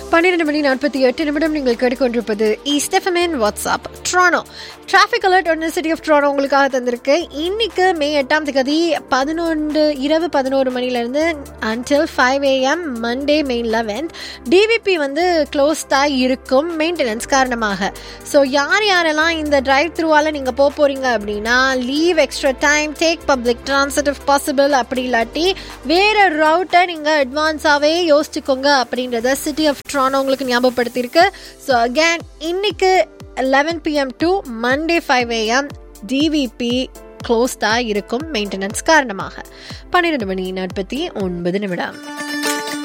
பன்னிரெண்டு மணி நாற்பத்தி எட்டு நிமிடம் நீங்கள் கேட்டுக்கொண்டிருப்பது ஈஸ்டெஃபமேன் வாட்ஸ்அப் ட்ரானோ டிராஃபிக் அலர்ட் ஒன்று சிட்டி ஆஃப் ட்ரானோ உங்களுக்காக தந்திருக்கு இன்னைக்கு மே எட்டாம் தேதி பதினொன்று இரவு பதினோரு மணிலேருந்து until five AM Monday main eleventh TVP வந்து க்ளோஸ்டாக இருக்கும் மெயின்டெனன்ஸ் காரணமாக ஸோ யார் யாரெல்லாம் இந்த டிரைவ் த்ரூவால் நீங்கள் போக போகிறீங்க அப்படின்னா leave extra time take public transit if possible அப்படி இல்லாட்டி வேற ரவுட்டை நீங்கள் அட்வான்ஸாகவே யோசிச்சுக்கோங்க அப்படின்றத சிட்டி ஆஃப் ட்ரானோ உங்களுக்கு ஞாபகப்படுத்தியிருக்கு ஸோ அகேன் இன்னைக்கு eleven PM to Monday five AM TVP க்ளோஸ்டாக இருக்கும் மெயின்டெனன்ஸ் காரணமாக பன்னிரெண்டு மணி நாற்பத்தி ஒன்பது நிமிடம்